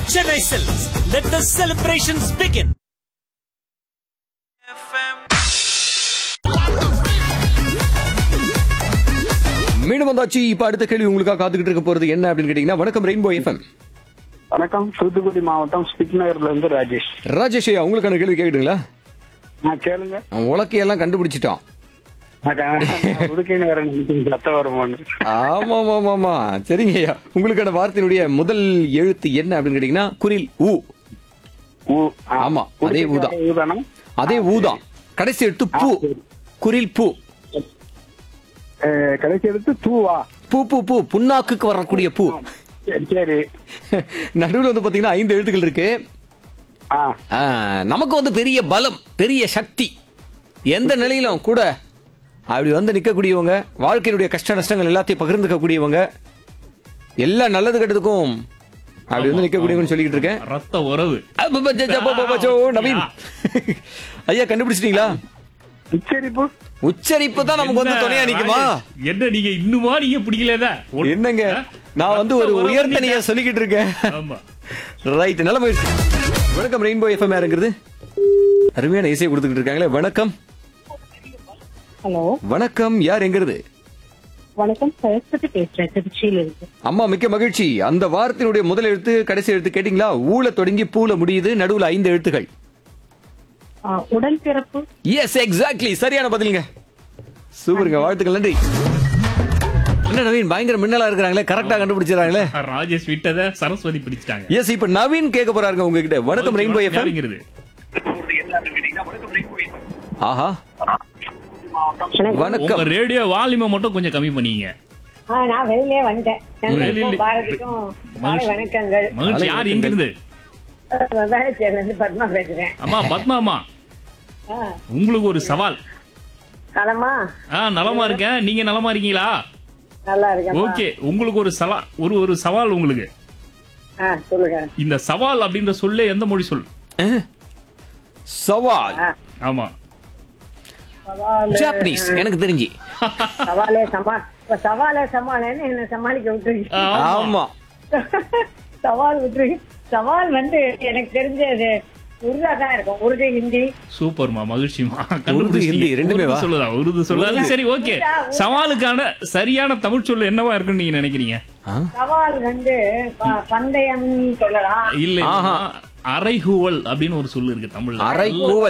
Chennai Silks. Let the celebrations begin. மீண்டும் வந்தாச்சு இப்ப அடுத்த கேள்வி உங்களுக்காக காத்துக்கிட்டு இருக்க போறது என்ன அப்படின்னு கேட்டீங்கன்னா வணக்கம் ரெயின்போ எஃப்எம் வணக்கம் தூத்துக்குடி மாவட்டம் ஸ்பிக் நகர்ல இருந்து ராஜேஷ் ராஜேஷ் ஐயா உங்களுக்கான கேள்வி கேக்குதுங்களா நான் கேளுங்க அவன் உலக்கையெல்லாம் கண்டுபிடிச்சிட்டான் உடுக்கைன்னு வேற நினைக்கிறேன் சத்த வருமானு ஆமா ஆமா ஆமா சரிங்க ஐயா உங்களுக்கான வார்த்தையினுடைய முதல் எழுத்து என்ன அப்படின்னு கேட்டீங்கன்னா குரில் ஊ ஊ ஆ. ஆமா, அதே ஊதா. ஊதானா அதே ஊதா கடைசி எழுத்து பூ குரில் பூ அஹ், கடைசி எடுத்து தூவா பூ பூ பூ புண்ணாக்குக்கு வரக்கூடிய பூ சரி சரி நடுவில் வந்து பாத்தீங்கன்னா ஐந்து எழுத்துக்கள் இருக்கு ஆ ஆ, நமக்கு வந்து பெரிய பலம் பெரிய சக்தி எந்த நிலையிலும் கூட அப்படி வந்து நிக்கக்கூடியவங்க வாழ்க்கையினுடைய கஷ்ட நஷ்டங்கள் எல்லாத்தையும் பகிர்ந்துக்கக்கூடியவங்க எல்லா நல்லது கெட்டதுக்கும் அப்படி வந்து நிக்கக்கூடியவங்கன்னு சொல்லிக்கிட்டு இருக்கேன் ரத்த உறவு அப்பப்பச்சோ, நவீன் ஐயா கண்டுபிடிச்சிட்டீங்களா உச்சரிப்பு உச்சரிப்பு தான் நமக்கு வந்து துணையா நிக்குமா என்ன நீங்க இன்னுமா நீங்க பிடிக்கலதா என்னங்க நான் வந்து ஒரு உயர்த்தனைய சொல்லிக்கிட்டு இருக்கேன் ஆமா ரைட் நல்ல முயற்சி வணக்கம் ரெயின்போ எஃப்எம் யாருங்கிறது அருமையான இசையை கொடுத்துக்கிட்டு இருக்காங்களே வணக்கம் ஹலோ வணக்கம் யார் எங்கிறது வணக்கம் சரஸ்வதி பேசுறேன் திருச்சியில இருக்கு அம்மா மிக்க மகிழ்ச்சி அந்த வார்த்தையினுடைய முதல் எழுத்து கடைசி எழுத்து கேட்டீங்களா ஊல தொடங்கி பூல முடியுது நடுவுல ஐந்து எழுத்துகள் ஆ, உடல் பிறப்பு எஸ் எக்ஸாக்ட்லி சரியான பதிலுங்க சூப்பருங்க வாழ்த்துக்கள் நன்றி என்ன நவீன் பயங்கர மின்னலா இருக்கிறாங்களே கரெக்டா கண்டுபிடிச்சிடறாங்களே ராஜேஷ் விட்டத சரஸ்வதி பிடிச்சிட்டாங்க எஸ் இப்ப நவீன் கேட்க போறாருங்க உங்ககிட்ட வணக்கம் ரெயின்போ எஃப்எம் யாருங்கிறது ஆஹா வணக்கம் உங்க ரேடியோ வால்யூமை மட்டும் கொஞ்சம் கம்மி பண்ணீங்க ஆ, நான் வெளியிலே வந்துட்டேன் வெளியிலே. தங்களுக்கும் பாரதிக்கும் மாலை வணக்கங்கள் மகிழ்ச்சி யார் எங்க இருந்து வேலைச்சேரில இருந்து பத்மா பேசுறேன் அம்மா பத்மாமா ஆ, உங்களுக்கு ஒரு சவால் நலமா ஆ நலமா இருக்கேன் நீங்க நலமா இருக்கீங்களா நல்லா இருக்கேன் ஓகே உங்களுக்கு ஒரு சவா ஒரு ஒரு சவால் உங்களுக்கு ஆ சொல்லுங்க இந்த சவால் அப்படின்ற சொல்லே எந்த மொழி சொல் சவால் ஆமா சவால் ஜாப்பனீஸ் எனக்கு தெரிஞ்சு சவாலே சமா இப்ப சவாலே சமாளேன்னு என்ன சமாளிக்க விட்டுருங்க ஆமா சவால் விட்டுருங்க சவால் வந்து எனக்கு தெரிஞ்சது உருதா தான் இருக்கும் உருது ஹிந்தி சூப்பர்மா மகிழ்ச்சிமா உருது, ஹிந்தி ரெண்டுமே வா? சொல்லுதா உருது சொல்லுதா சரி ஓகே சவாலுக்கான சரியான தமிழ் சொல்லு என்னவா இருக்குன்னு நீங்க நினைக்கிறீங்க ஆ? சவால் வந்து ப- பந்தயம் சொல்லலாம் இல்ல ஆஹா. அரைகூவல் அப்படின்னு ஒரு சொல்லு இருக்கு தமிழ்ல அரைக்கூவல்